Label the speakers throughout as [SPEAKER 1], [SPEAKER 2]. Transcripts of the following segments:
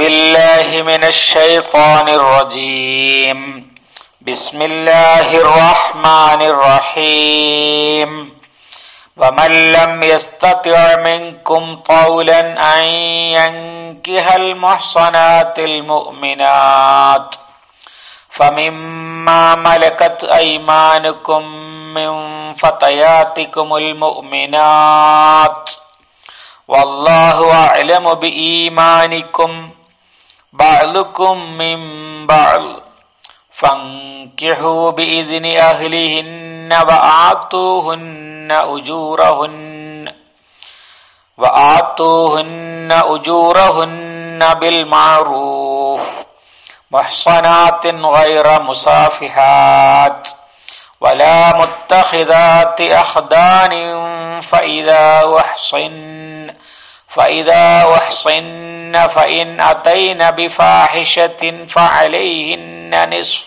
[SPEAKER 1] بالله من الشيطان الرجيم بسم الله الرحمن الرحيم ومن لم يستطع منكم طولا أن ينكح المحصنات المؤمنات فمما ملكت أيمانكم من فتياتكم المؤمنات والله أعلم بإيمانكم بعضكم من بعض فانكحوا بإذن أهلهن وآتوهن أجورهن وآتوهن أجورهن بالمعروف محصنات غير مصافحات ولا متخذات أخدان فإذا وحصن فإذا وحصن فإن أتين بفاحشة فعليهن نصف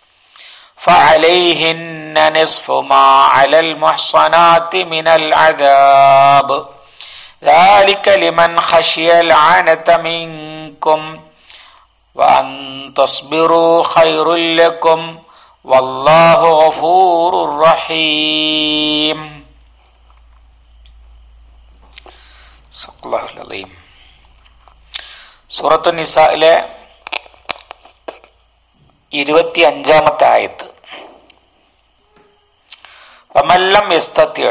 [SPEAKER 1] فعليهن نصف ما على المحصنات من العذاب ذلك لمن خشي العنة منكم وأن تصبروا خير لكم والله غفور رحيم സൂറത്തു നിസായിലെ ഇരുപത്തി അഞ്ചാമത്തെ ആയത്ത് വമല്ലം എസ്തത്യൾ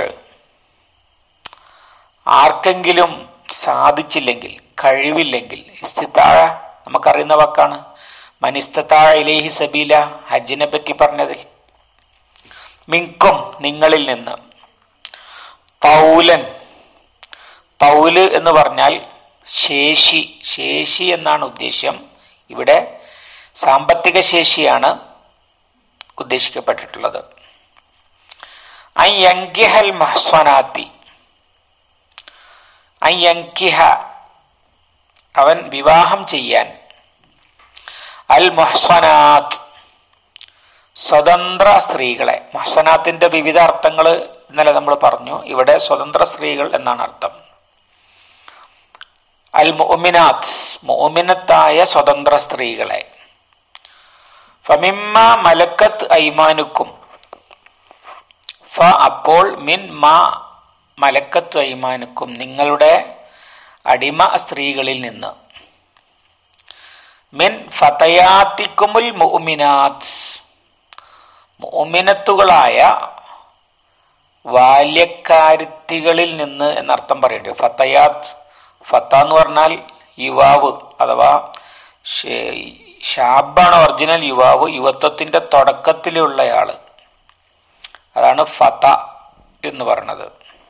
[SPEAKER 1] ആർക്കെങ്കിലും സാധിച്ചില്ലെങ്കിൽ കഴിവില്ലെങ്കിൽ ഇസ്തിത്താഴ നമുക്കറിയുന്ന വാക്കാണ് മനിസ്തത്താഴ ഇലേഹി സബീല ഹജ്ജിനെ പറ്റി പറഞ്ഞതിൽ മിങ്കും നിങ്ങളിൽ നിന്ന് തൗലൻ തൗല് എന്ന് പറഞ്ഞാൽ ശേഷി ശേഷി എന്നാണ് ഉദ്ദേശ്യം ഇവിടെ സാമ്പത്തിക ശേഷിയാണ് ഉദ്ദേശിക്കപ്പെട്ടിട്ടുള്ളത് അയ്യങ്കിഹൽ മഹ്സനാത്തി അയ്യങ്കിഹ അവൻ വിവാഹം ചെയ്യാൻ അൽ മൊഹ്സനാത്ത് സ്വതന്ത്ര സ്ത്രീകളെ മൊഹ്സനാത്തിന്റെ വിവിധ അർത്ഥങ്ങൾ ഇന്നലെ നമ്മൾ പറഞ്ഞു ഇവിടെ സ്വതന്ത്ര സ്ത്രീകൾ എന്നാണ് അർത്ഥം അൽ മോമിനാത്ത് മോമിനത്തായ സ്വതന്ത്ര സ്ത്രീകളെ ഫമിമ്മ മലക്കത്ത് ഐമാനുക്കും ഫ അപ്പോൾ മിൻ മാ മലക്കത്ത് ഐമാനുക്കും നിങ്ങളുടെ അടിമ സ്ത്രീകളിൽ നിന്ന് മിൻ ഫതയാത്തിക്കുമുൽ മുഅ്മിനാത്ത് മുഅ്മിനത്തുകളായ ബാല്യക്കാരുത്തികളിൽ നിന്ന് എന്നർത്ഥം പറയേണ്ടത് ഫതയാത്ത് ഫത്ത എന്ന് പറഞ്ഞാൽ യുവാവ് അഥവാ ഷാബാണ് ഒറിജിനൽ യുവാവ് യുവത്വത്തിന്റെ തുടക്കത്തിലുള്ളയാള് അതാണ് ഫത എന്ന് പറഞ്ഞത്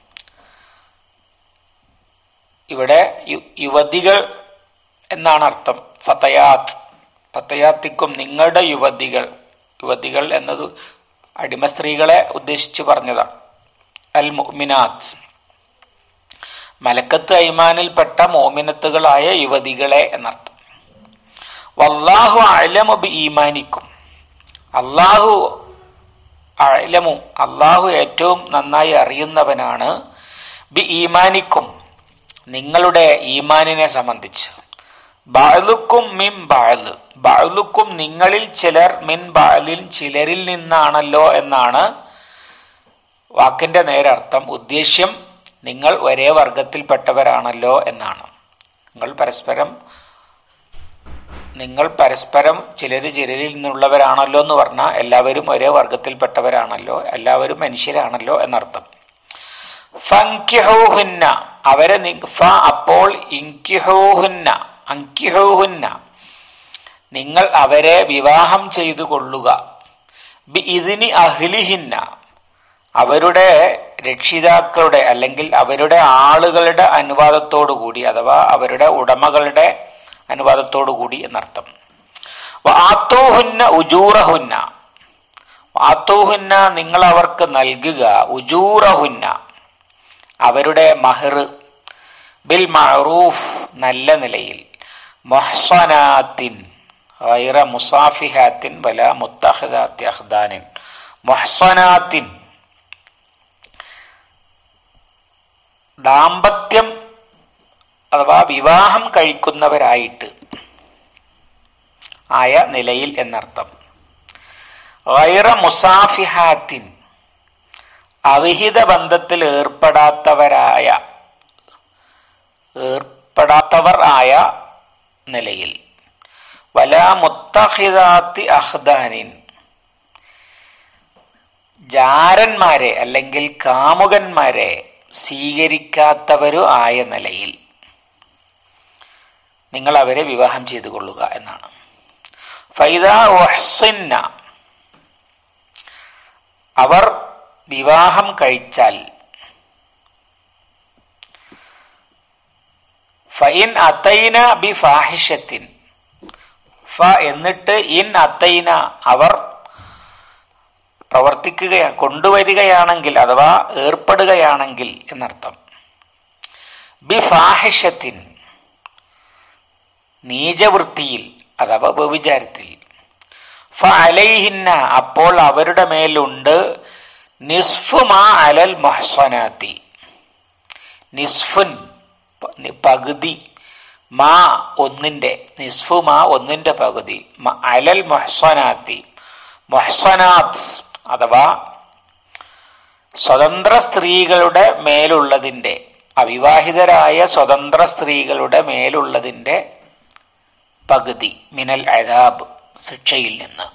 [SPEAKER 1] ഇവിടെ യുവതികൾ എന്നാണ് അർത്ഥം ഫതയാത്ത് ഫതയാത്തിക്കും നിങ്ങളുടെ യുവതികൾ യുവതികൾ എന്നത് അടിമ സ്ത്രീകളെ ഉദ്ദേശിച്ച് പറഞ്ഞതാണ് അൽ മുഅ്മിനാത്ത് മലക്കത്ത് ഐമാനിൽപ്പെട്ട മോമിനത്തുകളായ യുവതികളെ എന്നർത്ഥം വല്ലാഹു അലമു ബി ഈമാനിക്കും അള്ളാഹു അലമു അള്ളാഹു ഏറ്റവും നന്നായി അറിയുന്നവനാണ് ബി ഈമാനിക്കും നിങ്ങളുടെ ഈമാനിനെ സംബന്ധിച്ച് ബാലുക്കും മിൻ ബാല് ബാലുക്കും നിങ്ങളിൽ ചിലർ മിൻ ബാലിൽ ചിലരിൽ നിന്നാണല്ലോ എന്നാണ് വാക്കിന്റെ നേരർത്ഥം ഉദ്ദേശ്യം നിങ്ങൾ ഒരേ വർഗത്തിൽപ്പെട്ടവരാണല്ലോ എന്നാണ് നിങ്ങൾ പരസ്പരം നിങ്ങൾ പരസ്പരം ചിലര് ചിലരിൽ നിന്നുള്ളവരാണല്ലോ എന്ന് പറഞ്ഞാൽ എല്ലാവരും ഒരേ വർഗത്തിൽപ്പെട്ടവരാണല്ലോ എല്ലാവരും മനുഷ്യരാണല്ലോ എന്നർത്ഥം ഫങ്കിഹോഹുന്ന അവരെ ഫ അപ്പോൾ ഇൻകിഹോഹുന്ന അങ്കിഹോഹുന്ന നിങ്ങൾ അവരെ വിവാഹം ചെയ്തു കൊള്ളുക ബി ഇതിനി അഹ്ലിഹിന്ന അവരുടെ രക്ഷിതാക്കളുടെ അല്ലെങ്കിൽ അവരുടെ ആളുകളുടെ അനുവാദത്തോടു കൂടി അഥവാ അവരുടെ ഉടമകളുടെ അനുവാദത്തോടു കൂടി എന്നർത്ഥം ആത്തോഹുന്ന ഉജൂറഹുന്ന ആത്തോഹുന്ന നിങ്ങൾ അവർക്ക് നൽകുക ഉജൂറഹുന്ന അവരുടെ മഹർ ബിൽ മഅറൂഫ് നല്ല നിലയിൽ മൊഹ്സനാത്തിൻ ഗൈറ മുസാഫിഹാത്തിൻ വല മുത്തഹദാത്തി അഹ്ദാനിൻ മൊഹ്സനാത്തിൻ ദാമ്പത്യം അഥവാ വിവാഹം കഴിക്കുന്നവരായിട്ട് ആയ നിലയിൽ എന്നർത്ഥം ഗൈറ മുസാഫിഹാത്തിൻ അവിഹിത ബന്ധത്തിൽ ഏർപ്പെടാത്തവരായ ഏർപ്പെടാത്തവർ ആയ നിലയിൽ വല മുത്തഹിദാത്തി അഹ്ദാനിൻ ജാരന്മാരെ അല്ലെങ്കിൽ കാമുകന്മാരെ സ്വീകരിക്കാത്തവരു ആയ നിലയിൽ നിങ്ങൾ അവരെ വിവാഹം ചെയ്തു കൊള്ളുക എന്നാണ് ഫൈദ ഒഹ്സിന്ന അവർ വിവാഹം കഴിച്ചാൽ ഫൈൻ അത്തൈന ബി ഫാഹിഷത്തിൻ ഫ എന്നിട്ട് ഇൻ അത്തൈന അവർ പ്രവർത്തിക്കുക കൊണ്ടുവരികയാണെങ്കിൽ അഥവാ ഏർപ്പെടുകയാണെങ്കിൽ എന്നർത്ഥം ബി ഫാഹിഷത്തിൻ നീചവൃത്തിയിൽ അഥവാ വ്യഭിചാരത്തിൽ ഫ അലൈഹിന്ന അപ്പോൾ അവരുടെ മേലുണ്ട് നിസ്ഫു മാ അലൽ മൊഹ്സനാത്തി നിസ്ഫുൻ പകുതി മാ ഒന്നിന്റെ നിസ്ഫു മാ ഒന്നിന്റെ പകുതി അലൽ മൊഹ്സനാത്തി മൊഹ്സനാത്ത് അഥവാ സ്വതന്ത്ര സ്ത്രീകളുടെ മേലുള്ളതിന്റെ അവിവാഹിതരായ സ്വതന്ത്ര സ്ത്രീകളുടെ മേലുള്ളതിന്റെ പകുതി മിനൽ അതാബ് ശിക്ഷയിൽ നിന്ന്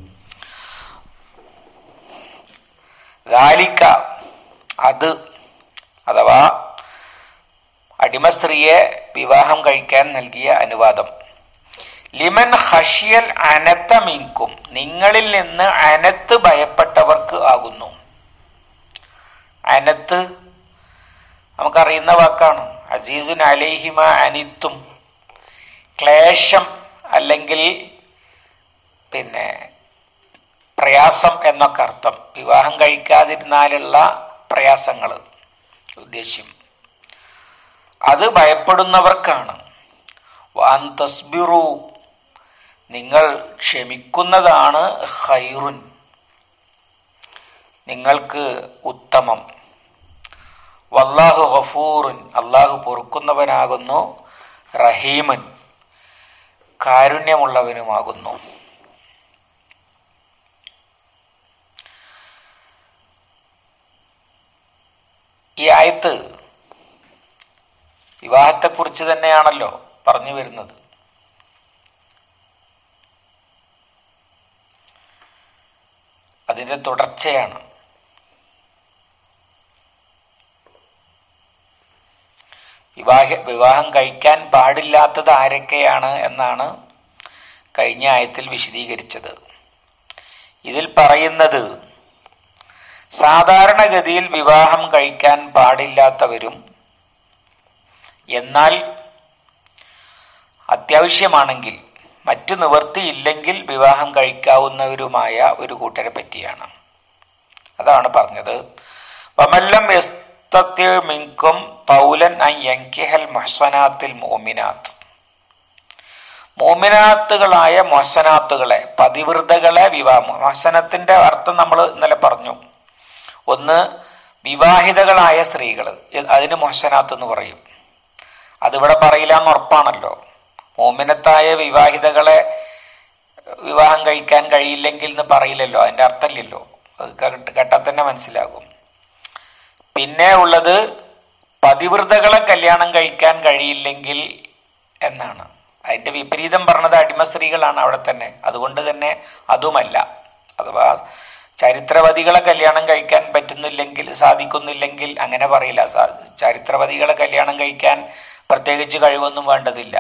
[SPEAKER 1] ദാലിക്ക അത് അഥവാ അടിമ സ്ത്രീയെ വിവാഹം കഴിക്കാൻ നൽകിയ അനുവാദം ലിമൻ ഹഷിയൽ അനത്ത മിങ്കും നിങ്ങളിൽ നിന്ന് അനത്ത് ഭയപ്പെട്ടവർക്ക് ആകുന്നു അനത്ത് നമുക്കറിയുന്ന വാക്കാണ് അസീസുൻ അലേഹിമ അനിത്തും ക്ലേശം അല്ലെങ്കിൽ പിന്നെ പ്രയാസം എന്നൊക്കെ അർത്ഥം വിവാഹം കഴിക്കാതിരുന്നാലുള്ള പ്രയാസങ്ങൾ ഉദ്ദേശ്യം അത് ഭയപ്പെടുന്നവർക്കാണ് വാൻ തസ്ബിറു നിങ്ങൾ ക്ഷമിക്കുന്നതാണ് ഹൈറുൻ നിങ്ങൾക്ക് ഉത്തമം വല്ലാഹു ഗഫൂറുൻ അള്ളാഹു പൊറുക്കുന്നവനാകുന്നു റഹീമൻ കാരുണ്യമുള്ളവനുമാകുന്നു ഈ ആയത്ത് വിവാഹത്തെക്കുറിച്ച് തന്നെയാണല്ലോ പറഞ്ഞു വരുന്നത് അതിന്റെ തുടർച്ചയാണ് വിവാഹ വിവാഹം കഴിക്കാൻ പാടില്ലാത്തത് ആരൊക്കെയാണ് എന്നാണ് കഴിഞ്ഞ ആയത്തിൽ വിശദീകരിച്ചത് ഇതിൽ പറയുന്നത് സാധാരണഗതിയിൽ വിവാഹം കഴിക്കാൻ പാടില്ലാത്തവരും എന്നാൽ അത്യാവശ്യമാണെങ്കിൽ മറ്റു നിവൃത്തിയില്ലെങ്കിൽ വിവാഹം കഴിക്കാവുന്നവരുമായ ഒരു കൂട്ടരെ പറ്റിയാണ് അതാണ് പറഞ്ഞത് വമല്ലം മിങ്കും തൗലൻ യങ്കിഹൽ മൊഹസനാത്തിൽ മോമിനാത്ത് മോമിനാത്തുകളായ മൊഹസനാത്തുകളെ പതിവൃതകളെ വിവാഹം മൊഹസനത്തിന്റെ അർത്ഥം നമ്മൾ ഇന്നലെ പറഞ്ഞു ഒന്ന് വിവാഹിതകളായ സ്ത്രീകൾ അതിന് മൊഹസനാത്ത് എന്ന് പറയും അതിവിടെ പറയില്ല എന്ന് ഉറപ്പാണല്ലോ മോമിനത്തായ വിവാഹിതകളെ വിവാഹം കഴിക്കാൻ കഴിയില്ലെങ്കിൽ എന്ന് പറയില്ലല്ലോ അതിന്റെ അർത്ഥമില്ലല്ലോ അത് കേട്ടാൽ തന്നെ മനസ്സിലാകും പിന്നെ ഉള്ളത് പതിവൃതകളെ കല്യാണം കഴിക്കാൻ കഴിയില്ലെങ്കിൽ എന്നാണ് അതിന്റെ വിപരീതം പറഞ്ഞത് അടിമ സ്ത്രീകളാണ് അവിടെ തന്നെ അതുകൊണ്ട് തന്നെ അതുമല്ല അഥവാ ചരിത്രവതികളെ കല്യാണം കഴിക്കാൻ പറ്റുന്നില്ലെങ്കിൽ സാധിക്കുന്നില്ലെങ്കിൽ അങ്ങനെ പറയില്ല ചരിത്രവതികളെ കല്യാണം കഴിക്കാൻ പ്രത്യേകിച്ച് കഴിവൊന്നും വേണ്ടതില്ല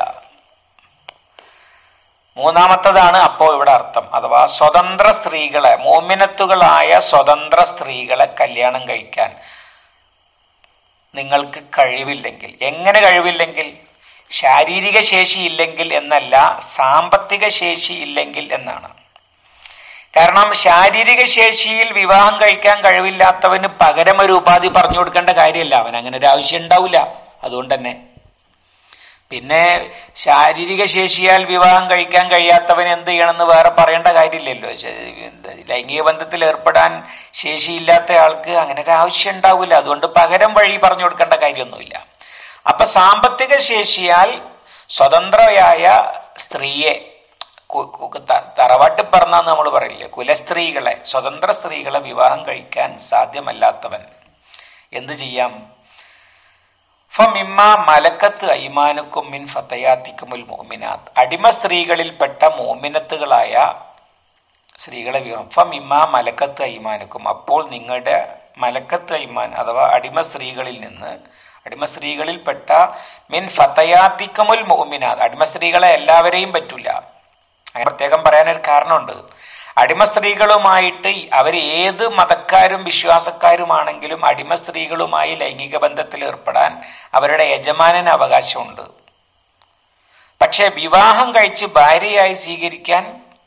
[SPEAKER 1] മൂന്നാമത്തതാണ് അപ്പോ ഇവിടെ അർത്ഥം അഥവാ സ്വതന്ത്ര സ്ത്രീകളെ മോമിനത്തുകളായ സ്വതന്ത്ര സ്ത്രീകളെ കല്യാണം കഴിക്കാൻ നിങ്ങൾക്ക് കഴിവില്ലെങ്കിൽ എങ്ങനെ കഴിവില്ലെങ്കിൽ ശാരീരിക ശേഷി ഇല്ലെങ്കിൽ എന്നല്ല സാമ്പത്തിക ശേഷി ഇല്ലെങ്കിൽ എന്നാണ് കാരണം ശാരീരിക ശേഷിയിൽ വിവാഹം കഴിക്കാൻ കഴിവില്ലാത്തവന് പകരം ഒരു ഉപാധി പറഞ്ഞു കൊടുക്കേണ്ട കാര്യമല്ല അവൻ അങ്ങനെ ഒരു ആവശ്യം ഉണ്ടാവില്ല അതുകൊണ്ട് തന്നെ പിന്നെ ശാരീരിക ശേഷിയാൽ വിവാഹം കഴിക്കാൻ കഴിയാത്തവൻ എന്ത് ചെയ്യണമെന്ന് വേറെ പറയേണ്ട കാര്യമില്ലല്ലോ ലൈംഗിക ബന്ധത്തിൽ ഏർപ്പെടാൻ ശേഷിയില്ലാത്ത ആൾക്ക് അങ്ങനെ ഒരു ആവശ്യം ഉണ്ടാവില്ല അതുകൊണ്ട് പകരം വഴി പറഞ്ഞു കൊടുക്കേണ്ട കാര്യമൊന്നുമില്ല അപ്പൊ സാമ്പത്തിക ശേഷിയാൽ സ്വതന്ത്രയായ സ്ത്രീയെ കു- കു- ത- തറവാട്ടിൽ പറഞ്ഞാന്ന് നമ്മൾ പറയില്ലേ കുലസ്ത്രീകളെ സ്വതന്ത്ര സ്ത്രീകളെ വിവാഹം കഴിക്കാൻ സാധ്യമല്ലാത്തവൻ എന്ത് ചെയ്യാം ഫമിമ്മ മലക്കത്ത് ഐമാനുക്കും മിൻ ഫത്തയാത്തിക്കുമുൽ മോമിനാത്ത് അടിമ സ്ത്രീകളിൽപ്പെട്ട മോമിനത്തുകളായ സ്ത്രീകളെ വിവാഹം ഫമിമ്മ മലക്കത്ത് ഐമാനുക്കും അപ്പോൾ നിങ്ങളുടെ മലക്കത്ത് ഐമാൻ അഥവാ അടിമ സ്ത്രീകളിൽ നിന്ന് അടിമ സ്ത്രീകളിൽപ്പെട്ട മിൻ ഫത്തയാത്തിക്കുമുൽ മോമിനാത്ത് അടിമ സ്ത്രീകളെ എല്ലാവരെയും പറ്റൂല അങ്ങനെ പ്രത്യേകം പറയാനൊരു കാരണമുണ്ട് അടിമ സ്ത്രീകളുമായിട്ട് അവർ ഏത് മതക്കാരും വിശ്വാസക്കാരുമാണെങ്കിലും അടിമ സ്ത്രീകളുമായി ലൈംഗിക ബന്ധത്തിൽ ഏർപ്പെടാൻ അവരുടെ യജമാനന് അവകാശമുണ്ട് പക്ഷെ വിവാഹം കഴിച്ച് ഭാര്യയായി സ്വീകരിക്കാൻ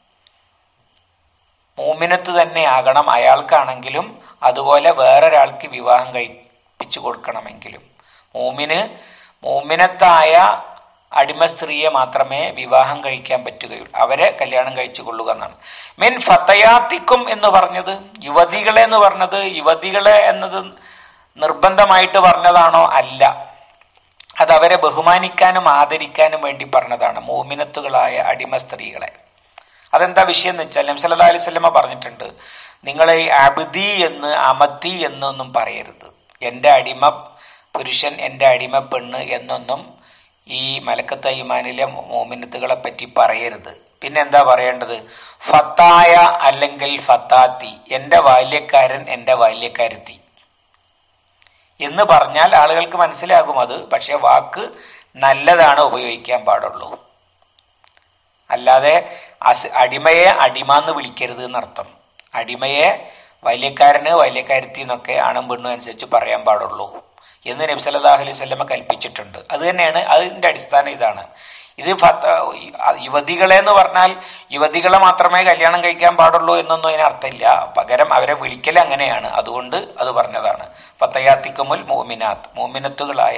[SPEAKER 1] മൂമിനത്ത് തന്നെ ആകണം അയാൾക്കാണെങ്കിലും അതുപോലെ വേറൊരാൾക്ക് വിവാഹം കഴിപ്പിച്ചു കൊടുക്കണമെങ്കിലും മൂമിന് മൂമിനത്തായ അടിമ സ്ത്രീയെ മാത്രമേ വിവാഹം കഴിക്കാൻ പറ്റുകയുള്ളൂ അവരെ കല്യാണം കഴിച്ചു കൊള്ളുക എന്നാണ് മിൻ ഫത്തയാത്തിക്കും എന്ന് പറഞ്ഞത് യുവതികളെ എന്ന് പറഞ്ഞത് യുവതികളെ എന്നത് നിർബന്ധമായിട്ട് പറഞ്ഞതാണോ അല്ല അത് അവരെ ബഹുമാനിക്കാനും ആദരിക്കാനും വേണ്ടി പറഞ്ഞതാണ് മോമിനത്തുകളായ അടിമ സ്ത്രീകളെ അതെന്താ വിഷയം എന്ന് വെച്ചാൽ നംസല്ലാ അലൈഹി സ്വലമ പറഞ്ഞിട്ടുണ്ട് നിങ്ങൾ അബിദി എന്ന് അമത്തി എന്നൊന്നും പറയരുത് എൻ്റെ അടിമ പുരുഷൻ എൻ്റെ അടിമ പെണ്ണ് എന്നൊന്നും ഈ മലക്കത്ത് ഈമാനിലെ മോമിനത്തുകളെ പറ്റി പറയരുത് പിന്നെ എന്താ പറയേണ്ടത് ഫത്തായ അല്ലെങ്കിൽ ഫത്താത്തി എൻ്റെ ബാല്യക്കാരൻ എൻ്റെ ബാല്യക്കാരത്തി എന്ന് പറഞ്ഞാൽ ആളുകൾക്ക് മനസ്സിലാകും അത് പക്ഷെ വാക്ക് നല്ലതാണ് ഉപയോഗിക്കാൻ പാടുള്ളൂ അല്ലാതെ അസ് അടിമയെ അടിമ എന്ന് വിളിക്കരുത് എന്നർത്ഥം അടിമയെ വല്യക്കാരന് വല്യക്കാരത്തി എന്നൊക്കെ ആണും പെണ്ണും അനുസരിച്ച് പറയാൻ പാടുള്ളൂ എന്ന് നബി സല്ലല്ലാഹു അലൈഹി വസല്ലമ കൽപ്പിച്ചിട്ടുണ്ട് അത് തന്നെയാണ് അതിന്റെ അടിസ്ഥാനം ഇതാണ് ഇത് ഫത്ത- യുവതികളെ എന്ന് പറഞ്ഞാൽ യുവതികളെ മാത്രമേ കല്യാണം കഴിക്കാൻ പാടുള്ളൂ എന്നൊന്നും അതിന് അർത്ഥമില്ല പകരം അവരെ വിളിക്കൽ അങ്ങനെയാണ് അതുകൊണ്ട് അത് പറഞ്ഞതാണ് ഫത്തയാത്തിക്കുമുൽ മോമിനാത്ത് മോമിനത്തുകളായ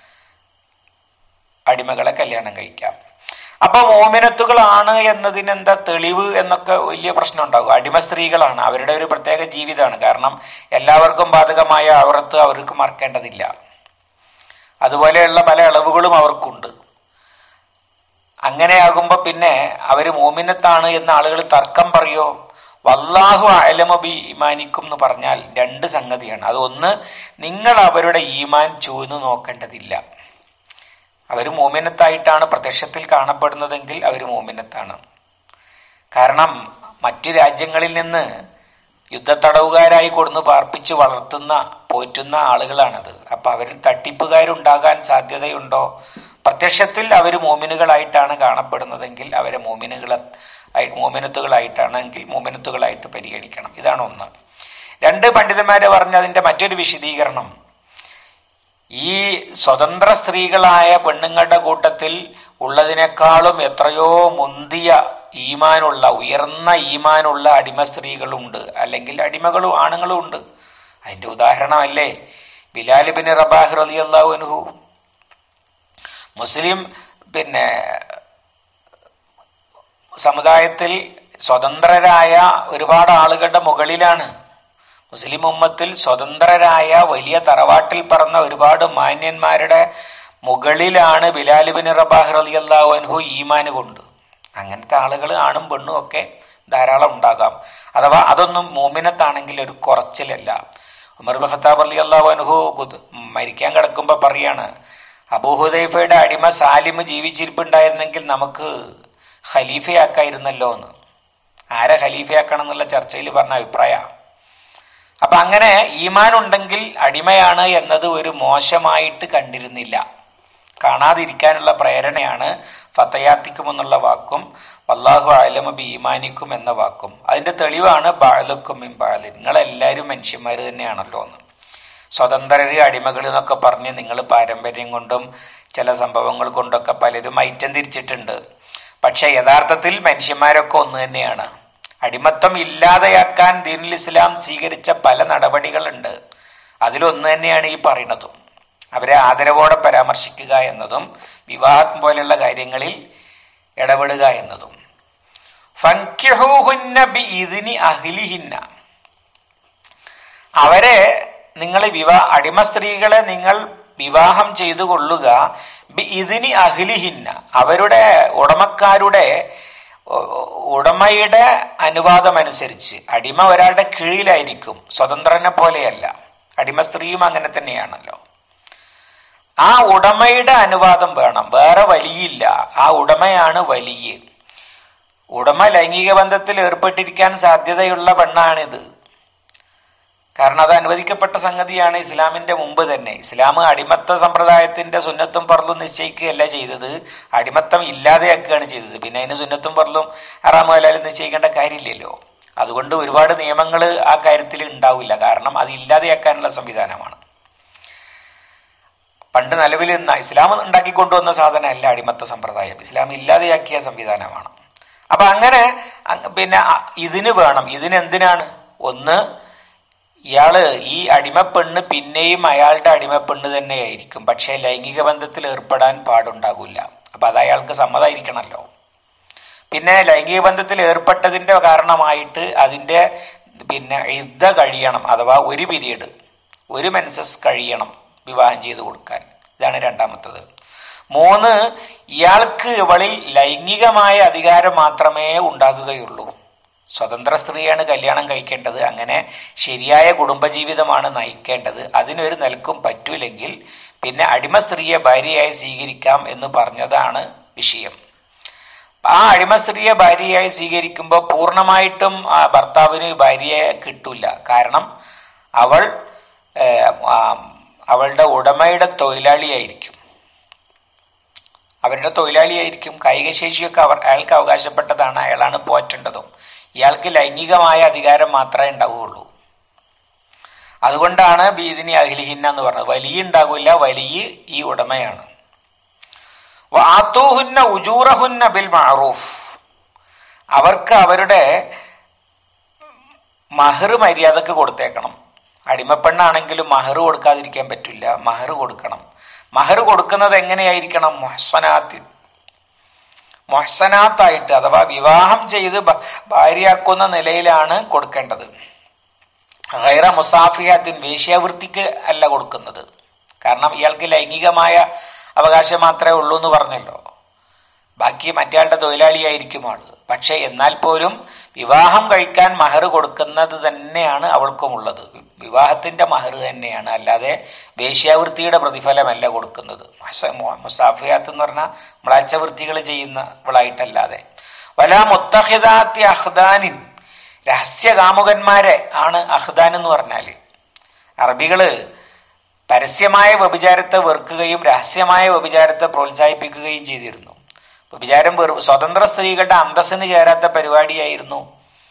[SPEAKER 1] അടിമകളെ കല്യാണം കഴിക്കാം അപ്പൊ മോമിനത്തുകളാണ് എന്നതിന് എന്താ തെളിവ് എന്നൊക്കെ വലിയ പ്രശ്നം ഉണ്ടാകും അടിമ സ്ത്രീകളാണ് അവരുടെ ഒരു പ്രത്യേക ജീവിതമാണ് കാരണം എല്ലാവർക്കും ബാധകമായ ഔറത്ത് അവർക്ക് മറക്കേണ്ടതില്ല അതുപോലെയുള്ള പല ഇളവുകളും അവർക്കുണ്ട് അങ്ങനെയാകുമ്പോ പിന്നെ അവര് മോമിനത്താണ് എന്ന് ആളുകൾ തർക്കം പറയോ വല്ലാഹു അലമബി ഈമാനിക്കും എന്ന് പറഞ്ഞാൽ രണ്ട് സംഗതിയാണ് അത് ഒന്ന് നിങ്ങൾ അവരുടെ ഈമാൻ ചൂന്നു നോക്കേണ്ടതില്ല അവർ മോമിനത്തായിട്ടാണ് പ്രത്യക്ഷത്തിൽ കാണപ്പെടുന്നതെങ്കിൽ അവർ മോമിനത്താണ് കാരണം മറ്റു രാജ്യങ്ങളിൽ നിന്ന് യുദ്ധത്തടവുകാരായി കൊടുന്ന് പാർപ്പിച്ച് വളർത്തുന്ന പോറ്റുന്ന ആളുകളാണത് അപ്പൊ അവരിൽ തട്ടിപ്പുകാരുണ്ടാകാൻ സാധ്യതയുണ്ടോ പ്രത്യക്ഷത്തിൽ അവർ മോമിനുകളായിട്ടാണ് കാണപ്പെടുന്നതെങ്കിൽ അവരെ മോമിനുകൾ മോമിനത്തുകളായിട്ടാണെങ്കിൽ മോമിനത്തുകളായിട്ട് പരിഗണിക്കണം ഇതാണ് ഒന്ന് രണ്ട് പണ്ഡിതന്മാരെ പറഞ്ഞ അതിന്റെ മറ്റൊരു വിശദീകരണം ഈ സ്വതന്ത്ര സ്ത്രീകളായ പെണ്ണുങ്ങളുടെ കൂട്ടത്തിൽ ഉള്ളതിനേക്കാളും എത്രയോ മുന്തിയ ഈമാനുള്ള ഉയർന്ന ഈമാനുള്ള അടിമ സ്ത്രീകളുണ്ട് അല്ലെങ്കിൽ അടിമകളും ആണുങ്ങളും ഉണ്ട് അതിന്റെ ഉദാഹരണമല്ലേ ബിലാൽ ബിൻ റബാഹ് റലി അള്ളാഹു അനുഹു മുസ്ലിം പിന്നെ സമുദായത്തിൽ സ്വതന്ത്രരായ ഒരുപാട് ആളുകളുടെ മുകളിലാണ് മുസ്ലിം ഉമ്മത്തിൽ സ്വതന്ത്രരായ വലിയ തറവാട്ടിൽ പറന്ന ഒരുപാട് മാന്യന്മാരുടെ മുകളിലാണ് ബിലാലിബിൻ റബാഹ് റലി അള്ളാഹു അൻഹു ഈമാന് കൊണ്ട് അങ്ങനത്തെ ആളുകൾ ആണും പെണ്ണും ഒക്കെ ധാരാളം ഉണ്ടാകാം അഥവാ അതൊന്നും മോമിനത്താണെങ്കിൽ ഒരു കുറച്ചിലല്ല ഉമർ ബിൻ ഖത്താബ് അലി അള്ളാഹു അൻഹു കുത്- മരിക്കാൻ കിടക്കുമ്പോ പറയാണ് അബൂഹുദൈഫയുടെ അടിമ സാലിം ജീവിച്ചിരിപ്പുണ്ടായിരുന്നെങ്കിൽ നമുക്ക് ഖലീഫയാക്കായിരുന്നല്ലോ എന്ന് ആരെ ഖലീഫയാക്കണം എന്നുള്ള ചർച്ചയിൽ പറഞ്ഞ അഭിപ്രായ അപ്പൊ അങ്ങനെ ഈമാൻ ഉണ്ടെങ്കിൽ അടിമയാണ് എന്നത് ഒരു മോശമായിട്ട് കണ്ടിരുന്നില്ല കാണാതിരിക്കാനുള്ള പ്രേരണയാണ് ഫത്തയാത്തിക്കും എന്നുള്ള വാക്കും വല്ലാഹു അലമ ബി ഈമാനിക്കും എന്ന വാക്കും അതിന്റെ തെളിവാണ് ബാലക്കും ഇമ്പാല് നിങ്ങളെല്ലാവരും മനുഷ്യന്മാർ തന്നെയാണല്ലോ എന്ന് സ്വതന്ത്രര് അടിമകൾ എന്നൊക്കെ പറഞ്ഞ് നിങ്ങൾ പാരമ്പര്യം കൊണ്ടും ചില സംഭവങ്ങൾ കൊണ്ടൊക്കെ പലരും ഐറ്റം തിരിച്ചിട്ടുണ്ട് പക്ഷെ യഥാർത്ഥത്തിൽ മനുഷ്യന്മാരൊക്കെ ഒന്ന് തന്നെയാണ് അടിമത്തം ഇല്ലാതെയാക്കാൻ ദീനുൽ ഇസ്ലാം സ്വീകരിച്ച പല നടപടികളുണ്ട് അതിലൊന്ന് തന്നെയാണ് ഈ പറയുന്നതും അവരെ ആദരവോടെ പരാമർശിക്കുക എന്നതും വിവാഹം പോലെയുള്ള കാര്യങ്ങളിൽ ഇടപെടുക എന്നതും ഫൻകിഹൂഹുന്ന ബി ഇതിനി അഹ്ലിഹിന്ന അവരെ നിങ്ങൾ വിവാഹ അടിമ സ്ത്രീകളെ നിങ്ങൾ വിവാഹം ചെയ്തു കൊള്ളുക ബി ഇതിനി അഹ്ലിഹിന്ന അവരുടെ ഉടമക്കാരുടെ ഉടമയുടെ അനുവാദമനുസരിച്ച് അടിമ ഒരാളുടെ കീഴിലായിരിക്കും സ്വതന്ത്രനെ പോലെയല്ല അടിമ സ്ത്രീയും അങ്ങനെ തന്നെയാണല്ലോ ആ ഉടമയുടെ അനുവാദം വേണം വേറെ വലിയില്ല ആ ഉടമയാണ് വലിയ ഉടമ ലൈംഗിക ബന്ധത്തിൽ ഏർപ്പെട്ടിരിക്കാൻ സാധ്യതയുള്ള പെണ്ണാണിത് കാരണം അത് അനുവദിക്കപ്പെട്ട സംഗതിയാണ് ഇസ്ലാമിന്റെ മുമ്പ് തന്നെ ഇസ്ലാം അടിമത്ത സമ്പ്രദായത്തിന്റെ സുന്നത്തും പറലും നിശ്ചയിക്കുകയല്ല ചെയ്തത് അടിമത്തം ഇല്ലാതെയാക്കുകയാണ് ചെയ്തത് പിന്നെ അതിന് സുന്നത്തും പറലും ഹറാമു ഹലാലും നിശ്ചയിക്കേണ്ട കാര്യമില്ലല്ലോ അതുകൊണ്ട് ഒരുപാട് നിയമങ്ങൾ ആ കാര്യത്തിൽ ഉണ്ടാവില്ല കാരണം അത് ഇല്ലാതെയാക്കാനുള്ള സംവിധാനമാണ് പണ്ട് നിലവിൽ നിന്ന ഇസ്ലാം ഉണ്ടാക്കിക്കൊണ്ടുവന്ന സാധനമല്ല അടിമത്ത സമ്പ്രദായം ഇസ്ലാം ഇല്ലാതെയാക്കിയ സംവിധാനമാണ് അപ്പൊ അങ്ങനെ പിന്നെ ഇതിന് വേണം ഇതിനെന്തിനാണ് ഒന്ന് ഇയാള് ഈ അടിമപ്പെണ്ണ് പിന്നെയും അയാളുടെ അടിമപ്പെണ്ണ് തന്നെയായിരിക്കും പക്ഷേ ലൈംഗിക ബന്ധത്തിൽ ഏർപ്പെടാൻ പാടുണ്ടാകില്ല അപ്പൊ അത് അയാൾക്ക് സമ്മതമായിരിക്കണമല്ലോ പിന്നെ ലൈംഗിക ബന്ധത്തിൽ ഏർപ്പെട്ടതിന്റെ കാരണമായിട്ട് അതിന്റെ പിന്നെ യുദ്ധ കഴിയണം അഥവാ ഒരു പീരീഡ് ഒരു മെൻസസ് കഴിയണം വിവാഹം ചെയ്തു കൊടുക്കാൻ ഇതാണ് രണ്ടാമത്തത് മൂന്ന് ഇയാൾക്ക് ഇവളിൽ ലൈംഗികമായ അധികാരം മാത്രമേ ഉണ്ടാകുകയുള്ളൂ സ്വതന്ത്ര സ്ത്രീയാണ് കല്യാണം കഴിക്കേണ്ടത് അങ്ങനെ ശരിയായ കുടുംബജീവിതമാണ് നയിക്കേണ്ടത് അതിനൊരു നിലക്കും പറ്റൂലെങ്കിൽ പിന്നെ അടിമ സ്ത്രീയെ ഭാര്യയായി സ്വീകരിക്കാം എന്ന് പറഞ്ഞതാണ് വിഷയം ആ അടിമ സ്ത്രീയെ ഭാര്യയായി സ്വീകരിക്കുമ്പോൾ പൂർണ്ണമായിട്ടും ആ ഭർത്താവിന് ഭാര്യയെ കിട്ടൂല കാരണം അവൾ അവളുടെ ഉടമയുടെ തൊഴിലാളിയായിരിക്കും അവരുടെ തൊഴിലാളിയായിരിക്കും കായിക ശേഷിയൊക്കെ അവർ അയാൾക്ക് അവകാശപ്പെട്ടതാണ് അയാളാണ് പോറ്റേണ്ടതും ഇയാൾക്ക് ലൈംഗികമായ അധികാരം മാത്രമേ ഉണ്ടാവുകയുള്ളൂ അതുകൊണ്ടാണ് ബീദിനി അഖിലിഹിന്ന എന്ന് പറഞ്ഞത് വലിയ ഉണ്ടാകില്ല വലിയ ഈ ഉടമയാണ് വാത്തൂഹുന്ന ഉജൂറഹുന്ന ബിൽ മാറൂഫ് അവർക്ക് അവരുടെ മഹർ മര്യാദക്ക് കൊടുത്തേക്കണം അടിമപ്പെണ്ണാണെങ്കിലും മഹർ കൊടുക്കാതിരിക്കാൻ പറ്റില്ല മഹർ കൊടുക്കണം മഹർ കൊടുക്കുന്നത് എങ്ങനെയായിരിക്കണം മൊഹസനാത്തിൽ മൊഹസനാത്തായിട്ട് അഥവാ വിവാഹം ചെയ്ത് ഭാര്യയാക്കുന്ന നിലയിലാണ് കൊടുക്കേണ്ടത് ഹൈറ മുസാഫിയാത്തിൻ വേശ്യാവൃത്തിക്ക് അല്ല കൊടുക്കുന്നത് കാരണം ഇയാൾക്ക് ലൈംഗികമായ അവകാശം മാത്രമേ ഉള്ളൂ എന്ന് പറഞ്ഞല്ലോ ബാക്കി മറ്റയാളുടെ തൊഴിലാളിയായിരിക്കും ആള് പക്ഷെ എന്നാൽ പോലും വിവാഹം കഴിക്കാൻ മഹർ കൊടുക്കുന്നത് തന്നെയാണ് അവൾക്കും ഉള്ളത് വിവാഹത്തിന്റെ മഹർ തന്നെയാണ് അല്ലാതെ വേശ്യാവൃത്തിയുടെ പ്രതിഫലമല്ല കൊടുക്കുന്നത് മുസാഫിയാത്ത് എന്ന് പറഞ്ഞാൽ മ്ലാച്ചവൃത്തികൾ ചെയ്യുന്നവളായിട്ടല്ലാതെ വല മുത്തഹിദാത്തി അഹ്ദാനിൻ രഹസ്യകാമുകന്മാരെ ആണ് അഹ്ദാൻ എന്ന് പറഞ്ഞാല് അറബികള് പരസ്യമായ വ്യഭിചാരത്തെ വെറുക്കുകയും രഹസ്യമായ വ്യഭിചാരത്തെ പ്രോത്സാഹിപ്പിക്കുകയും ചെയ്തിരുന്നു വ്യഭിചാരം വെറു സ്വതന്ത്ര സ്ത്രീകളുടെ അന്തസ്സിന് ചേരാത്ത പരിപാടിയായിരുന്നു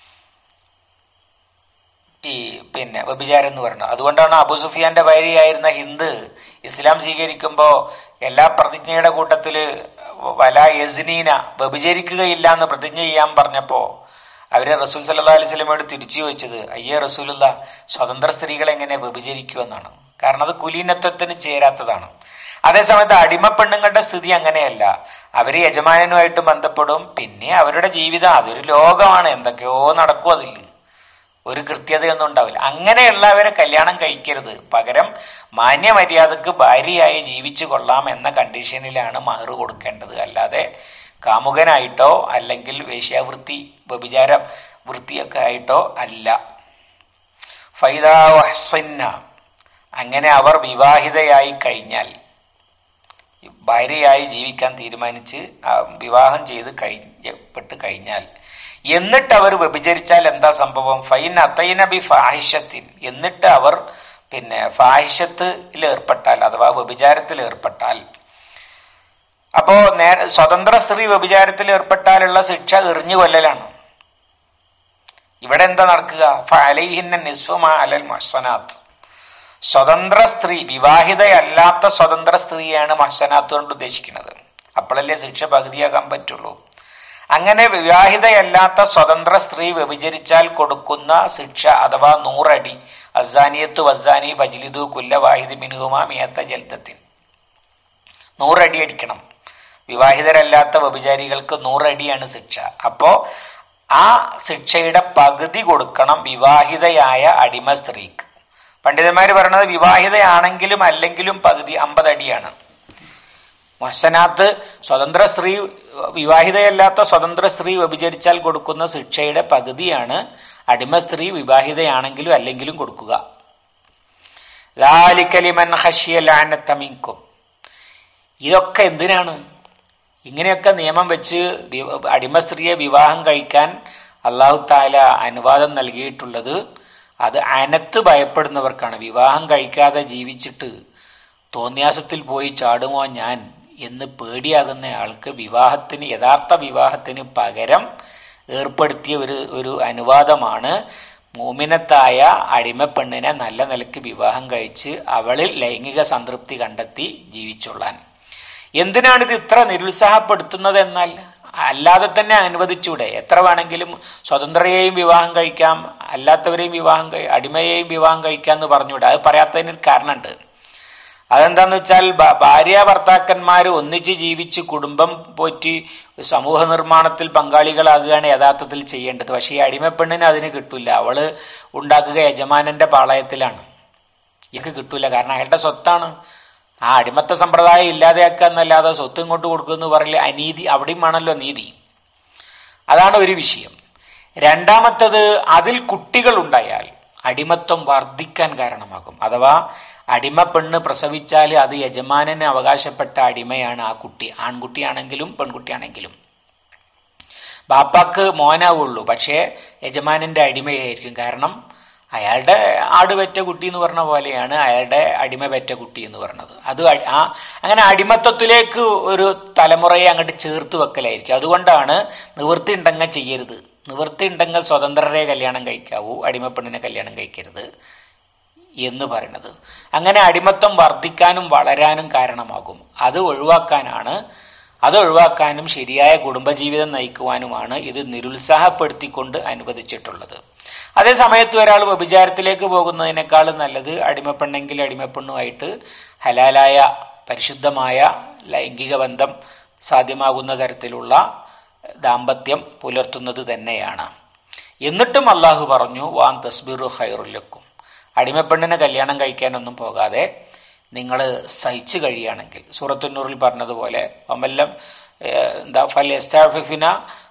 [SPEAKER 1] ഈ പിന്നെ വ്യഭിചാരം എന്ന് പറയുന്നത് അതുകൊണ്ടാണ് അബു സുഫിയാന്റെ ഭാര്യയായിരുന്ന ഹിന്ദ് ഇസ്ലാം സ്വീകരിക്കുമ്പോ എല്ലാ പ്രതിജ്ഞയുടെ കൂട്ടത്തില് വല യസ്നീന വ്യഭിചരിക്കുകയില്ല എന്ന് പ്രതിജ്ഞ ചെയ്യാൻ പറഞ്ഞപ്പോ അവരെ റസൂൽ സല്ലാ അലൈഹി സ്വലമയോട് തിരിച്ചു ചോദിച്ചത് അയ്യേ റസൂലുള്ള സ്വതന്ത്ര സ്ത്രീകൾ എങ്ങനെ വ്യഭിചരിക്കുമെന്നാണ് കാരണം അത് കുലീനത്വത്തിന് ചേരാത്തതാണ് അതേസമയത്ത് അടിമ പെണ്ണുങ്ങളുടെ സ്ഥിതി അങ്ങനെയല്ല അവര് യജമാനനുമായിട്ട് ബന്ധപ്പെടും പിന്നെ അവരുടെ ജീവിതം അതൊരു ലോകമാണ് എന്തൊക്കെയോ നടക്കും അതിൽ ഒരു കൃത്യതയൊന്നും ഉണ്ടാവില്ല അങ്ങനെയുള്ളവരെ കല്യാണം കഴിക്കരുത് പകരം മാന്യമര്യാദക്ക് ഭാര്യയായി ജീവിച്ചു കൊള്ളാം എന്ന കണ്ടീഷനിലാണ് മഹർ കൊടുക്കേണ്ടത് അല്ലാതെ കാമുകനായിട്ടോ അല്ലെങ്കിൽ വേശ്യാവൃത്തി വ്യഭിചാര വൃത്തിയൊക്കെ ആയിട്ടോ അല്ല ഫൈദാഹ്സന്ന അങ്ങനെ അവർ വിവാഹിതയായി കഴിഞ്ഞാൽ ഭാര്യയായി ജീവിക്കാൻ തീരുമാനിച്ച് വിവാഹം ചെയ്ത് കഴിഞ്ഞപ്പെട്ട് കഴിഞ്ഞാൽ എന്നിട്ട് അവർ വ്യഭിചരിച്ചാൽ എന്താ സംഭവം ഫൈൻ അത്തൈന ബി ഫാഹിഷത്തിൻ എന്നിട്ട് അവർ പിന്നെ ഫാഹിഷത്തിൽ ഏർപ്പെട്ടാൽ അഥവാ വ്യഭിചാരത്തിൽ ഏർപ്പെട്ടാൽ അപ്പോ നേരെ സ്വതന്ത്ര സ്ത്രീ വ്യഭിചാരത്തിൽ ഏർപ്പെട്ടാലുള്ള ശിക്ഷ എറിഞ്ഞു കൊല്ലലാണ് ഇവിടെ എന്താ നടക്കുക ഫലൈഹിന്ന നിസ്ഫുമാ അലൽ മഹ്സനാത്ത് സ്വതന്ത്ര സ്ത്രീ വിവാഹിതയല്ലാത്ത സ്വതന്ത്ര സ്ത്രീയാണ് മഹ്സനാത്ത് കൊണ്ട് ഉദ്ദേശിക്കുന്നത് അപ്പോഴല്ലേ ശിക്ഷ പകുതിയാകാൻ പറ്റുള്ളൂ അങ്ങനെ വിവാഹിതയല്ലാത്ത സ്വതന്ത്ര സ്ത്രീ വ്യഭിചരിച്ചാൽ കൊടുക്കുന്ന ശിക്ഷ അഥവാ നൂറടി അസാനിയത്തു വസാനി വജ്ലിദു കുല്ല വാഹിദ് മിനുഹുമാ മിയത്ത ജൽദത്തിൻ നൂറടി അടിക്കണം വിവാഹിതരല്ലാത്ത വ്യഭിചാരികൾക്ക് നൂറടിയാണ് ശിക്ഷ അപ്പോ ആ ശിക്ഷയുടെ പകുതി കൊടുക്കണം വിവാഹിതയായ അടിമ സ്ത്രീക്ക് പണ്ഡിതന്മാർ പറയുന്നത് വിവാഹിതയാണെങ്കിലും അല്ലെങ്കിലും പകുതി അമ്പത് അടിയാണ് മൊഹസനാത്ത് സ്വതന്ത്ര സ്ത്രീ വിവാഹിതയല്ലാത്ത സ്വതന്ത്ര സ്ത്രീ വ്യഭിചരിച്ചാൽ കൊടുക്കുന്ന ശിക്ഷയുടെ പകുതിയാണ് അടിമ സ്ത്രീ വിവാഹിതയാണെങ്കിലും അല്ലെങ്കിലും കൊടുക്കുക ലാലിക്കലിമൻ ഹഷിയലാനത്തമിങ്കും ഇതൊക്കെ എന്തിനാണ് ഇങ്ങനെയൊക്കെ നിയമം വെച്ച് അടിമ സ്ത്രീയെ വിവാഹം കഴിക്കാൻ അള്ളാഹു താല അനുവാദം നൽകിയിട്ടുള്ളത് അത് അനത്ത് ഭയപ്പെടുന്നവർക്കാണ് വിവാഹം കഴിക്കാതെ ജീവിച്ചിട്ട് തോന്യാസത്തിൽ പോയി ചാടുമോ ഞാൻ എന്ന് പേടിയാകുന്ന ആൾക്ക് വിവാഹത്തിന് യഥാർത്ഥ വിവാഹത്തിന് പകരം ഏർപ്പെടുത്തിയ ഒരു ഒരു അനുവാദമാണ് മൂമിനത്തായ അടിമപ്പെണ്ണിനെ നല്ല നിലയ്ക്ക് വിവാഹം കഴിച്ച് അവളിൽ ലൈംഗിക സംതൃപ്തി കണ്ടെത്തി ജീവിച്ചൊള്ളാൻ എന്തിനാണിത് ഇത്ര നിരുത്സാഹപ്പെടുത്തുന്നത് എന്നാൽ അല്ലാതെ തന്നെ അനുവദിച്ചൂടെ എത്ര വേണമെങ്കിലും സ്വതന്ത്രയെയും വിവാഹം കഴിക്കാം അല്ലാത്തവരെയും വിവാഹം അടിമയെയും വിവാഹം കഴിക്കാം എന്ന് പറഞ്ഞൂടെ അത് പറയാത്തതിന് കാരണമുണ്ട് അതെന്താന്ന് വെച്ചാൽ ഭാര്യ ഭർത്താക്കന്മാർ ഒന്നിച്ച് ജീവിച്ച് കുടുംബം പോറ്റി സമൂഹ നിർമ്മാണത്തിൽ പങ്കാളികളാകുകയാണ് യഥാർത്ഥത്തിൽ ചെയ്യേണ്ടത് പക്ഷേ ഈ അടിമപ്പെണ്ണിന് അതിന് കിട്ടൂല അവള് ഉണ്ടാക്കുക യജമാനന്റെ പാളയത്തിലാണ് ഇയാൾക്ക് കിട്ടൂല കാരണം അയാളുടെ സ്വത്താണ് ആ അടിമത്ത സമ്പ്രദായം ഇല്ലാതെയാക്കുക എന്നല്ലാതെ സ്വത്ത് ഇങ്ങോട്ട് കൊടുക്കുമെന്ന് പറയില്ല അനീതി അവിടെയും വേണമല്ലോ നീതി അതാണ് ഒരു വിഷയം രണ്ടാമത്തത് അതിൽ കുട്ടികൾ ഉണ്ടായാൽ അടിമത്വം വർദ്ധിക്കാൻ കാരണമാകും അഥവാ അടിമ പെണ്ണ് പ്രസവിച്ചാൽ അത് യജമാനന് അവകാശപ്പെട്ട അടിമയാണ് ആ കുട്ടി ആൺകുട്ടിയാണെങ്കിലും പെൺകുട്ടിയാണെങ്കിലും ബാപ്പാക്ക് മോനാവുള്ളൂ പക്ഷേ യജമാനന്റെ അടിമയായിരിക്കും കാരണം അയാളുടെ ആട് പെറ്റ കുട്ടി എന്ന് പറഞ്ഞ പോലെയാണ് അയാളുടെ അടിമ പെറ്റ കുട്ടി എന്ന് പറഞ്ഞത് അത് ആ അങ്ങനെ അടിമത്വത്തിലേക്ക് ഒരു തലമുറയെ അങ്ങോട്ട് ചേർത്ത് വെക്കലായിരിക്കും അതുകൊണ്ടാണ് നിവൃത്തി ഉണ്ടെങ്കിൽ ചെയ്യരുത് നിവൃത്തി ഉണ്ടെങ്കിൽ സ്വതന്ത്രരെ കല്യാണം കഴിക്കാവൂ അടിമപ്പെണ്ണിനെ കല്യാണം കഴിക്കരുത് എന്ന് പറയുന്നത് അങ്ങനെ അടിമത്വം വർദ്ധിക്കാനും വളരാനും കാരണമാകും അത് ഒഴിവാക്കാനാണ് അത് ഒഴിവാക്കാനും ശരിയായ കുടുംബജീവിതം നയിക്കുവാനുമാണ് ഇത് നിരുത്സാഹപ്പെടുത്തിക്കൊണ്ട് അനുവദിച്ചിട്ടുള്ളത് അതേ സമയത്ത് ഒരാൾ വ്യഭിചാരത്തിലേക്ക് പോകുന്നതിനേക്കാൾ നല്ലത് അടിമപ്പെണ്ണെങ്കിൽ അടിമപ്പെണ്ണുമായിട്ട് ഹലാലായ പരിശുദ്ധമായ ലൈംഗിക ബന്ധം സാധ്യമാകുന്ന തരത്തിലുള്ള ദാമ്പത്യം പുലർത്തുന്നത് തന്നെയാണ് എന്നിട്ടും അള്ളാഹു പറഞ്ഞു വാൻ തസ്ബിറു ഹൈറുല്ലക്കും അടിമപ്പെണ്ണിനെ കല്യാണം കഴിക്കാനൊന്നും പോകാതെ നിങ്ങൾ സഹിച്ചു കഴിയുകയാണെങ്കിൽ സൂറത്തുന്നൂറിൽ പറഞ്ഞതുപോലെ അമെല്ലാം എന്താ ഫൽ എസ്താഫിന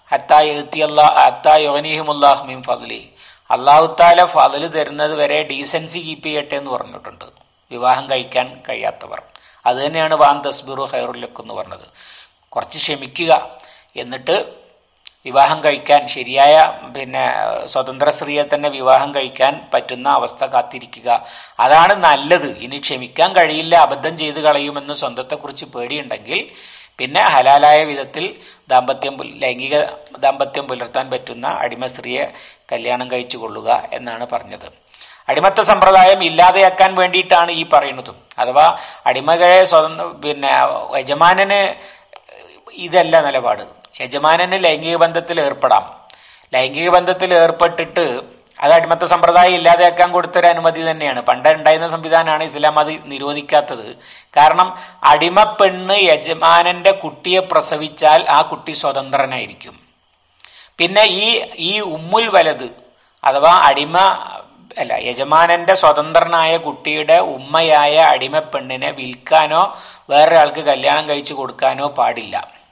[SPEAKER 1] ഹത്താഹിമുല്ലാഹ്മിൻ ഫضലി അള്ളാഹുത്താല ഫضല് തരുന്നത് വരെ ഡീസൻസി കീപ്പ് ചെയ്യട്ടെ എന്ന് പറഞ്ഞിട്ടുണ്ട് വിവാഹം കഴിക്കാൻ കഴിയാത്തവർ അത് തന്നെയാണ് വാൻ തസ്ബിറു ഹൈറുല്ലക്ക് എന്ന് പറഞ്ഞത് കുറച്ച് ക്ഷമിക്കുക എന്നിട്ട് വിവാഹം കഴിക്കാൻ ശരിയായ പിന്നെ സ്വതന്ത്ര സ്ത്രീയെ തന്നെ വിവാഹം കഴിക്കാൻ പറ്റുന്ന അവസ്ഥ കാത്തിരിക്കുക അതാണ് നല്ലത് ഇനി ക്ഷമിക്കാൻ കഴിയില്ല അബദ്ധം ചെയ്തു കളയുമെന്ന് സ്വന്തത്തെക്കുറിച്ച് പേടിയുണ്ടെങ്കിൽ പിന്നെ ഹലാലായ വിധത്തിൽ ദാമ്പത്യം ലൈംഗിക ദാമ്പത്യം പുലർത്താൻ പറ്റുന്ന അടിമ സ്ത്രീയെ കല്യാണം കഴിച്ചു കൊള്ളുക എന്നാണ് പറഞ്ഞത് അടിമത്ത സമ്പ്രദായം ഇല്ലാതെയാക്കാൻ വേണ്ടിയിട്ടാണ് ഈ പറയുന്നതും അഥവാ അടിമകളെ സ്വതന്ത്ര പിന്നെ യജമാനന് ഇതല്ല നിലപാട് യജമാനന് ലൈംഗിക ബന്ധത്തിൽ ഏർപ്പെടാം ലൈംഗിക ബന്ധത്തിൽ ഏർപ്പെട്ടിട്ട് അത് അടിമത്ത സമ്പ്രദായം ഇല്ലാതെയാക്കാൻ കൊടുത്തൊരു അനുമതി തന്നെയാണ് പണ്ട് ഉണ്ടായിരുന്ന സംവിധാനമാണ് ഇസ്ലാം അത് നിരോധിക്കാത്തത് കാരണം അടിമ പെണ്ണ് യജമാനന്റെ കുട്ടിയെ പ്രസവിച്ചാൽ ആ കുട്ടി സ്വതന്ത്രനായിരിക്കും പിന്നെ ഈ ഈ ഉമ്മുൽ വലത് അഥവാ അടിമ അല്ല യജമാനന്റെ സ്വതന്ത്രനായ കുട്ടിയുടെ ഉമ്മയായ അടിമ പെണ്ണിനെ വിൽക്കാനോ വേറൊരാൾക്ക് കല്യാണം കഴിച്ചു കൊടുക്കാനോ പാടില്ല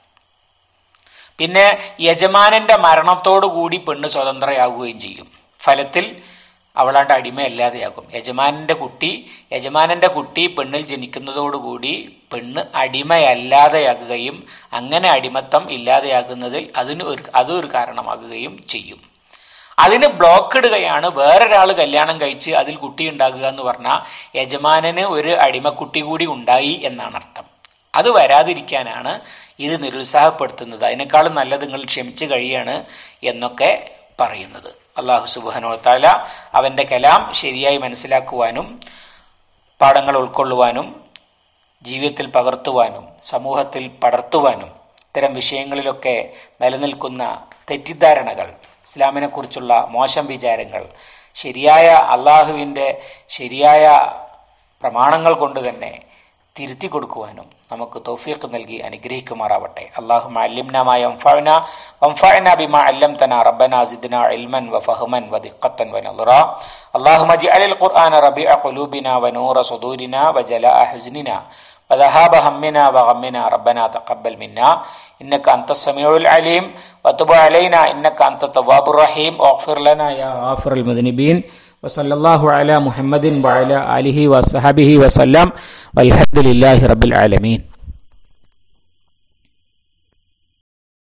[SPEAKER 1] പിന്നെ യജമാനന്റെ മരണത്തോടു കൂടി പെണ്ണ് സ്വതന്ത്രയാകുകയും ചെയ്യും ഫലത്തിൽ അവളാണ്ട് അടിമയല്ലാതെയാകും യജമാനന്റെ കുട്ടി യജമാനന്റെ കുട്ടി പെണ്ണിൽ ജനിക്കുന്നതോടുകൂടി പെണ്ണ് അടിമയല്ലാതെയാകുകയും അങ്ങനെ അടിമത്തം ഇല്ലാതെയാകുന്നതിൽ അതിന് ഒരു അതൊരു കാരണമാകുകയും ചെയ്യും അതിന് ബ്ലോക്ക് ഇടുകയാണ് വേറൊരാൾ കല്യാണം കഴിച്ച് അതിൽ കുട്ടി ഉണ്ടാകുക എന്ന് പറഞ്ഞാൽ യജമാനന് ഒരു അടിമക്കുട്ടി കൂടി ഉണ്ടായി എന്നാണ് അർത്ഥം അത് വരാതിരിക്കാനാണ് ഇത് നിരുത്സാഹപ്പെടുത്തുന്നത് അതിനേക്കാളും നല്ലത് നിങ്ങൾ ക്ഷമിച്ചു കഴിയാണ് എന്നൊക്കെ പറയുന്നത് അള്ളാഹു സുബാനോത്താല അവന്റെ കലാം ശരിയായി മനസ്സിലാക്കുവാനും പാഠങ്ങൾ ഉൾക്കൊള്ളുവാനും ജീവിതത്തിൽ പകർത്തുവാനും സമൂഹത്തിൽ പടർത്തുവാനും ഇത്തരം വിഷയങ്ങളിലൊക്കെ നിലനിൽക്കുന്ന തെറ്റിദ്ധാരണകൾ ഇസ്ലാമിനെ കുറിച്ചുള്ള മോശം വിചാരങ്ങൾ ശരിയായ അള്ളാഹുവിൻ്റെ ശരിയായ പ്രമാണങ്ങൾ കൊണ്ട് തന്നെ തിരുത്തി കൊടുക്കുവാനും നമുക്ക് തൗഫീഖ് നൽകി അനുഗ്രഹിക്കുമാറാവട്ടെ അള്ളാഹു അല്ലിംനമായ وانفعنا بما علمتنا ربنا زدنا علما وفهما ودقة ونظرا اللهم اجعل القرآن ربيع قلوبنا ونور صدورنا وجلاء حزننا وذهاب همنا وغمنا ربنا تقبل منا إنك أنت السميع العليم وتب علينا إنك أنت التواب الرحيم واغفر لنا يا غافر المذنبين وصلى الله على محمد وعلى آله وصحبه وسلم والحمد لله رب العالمين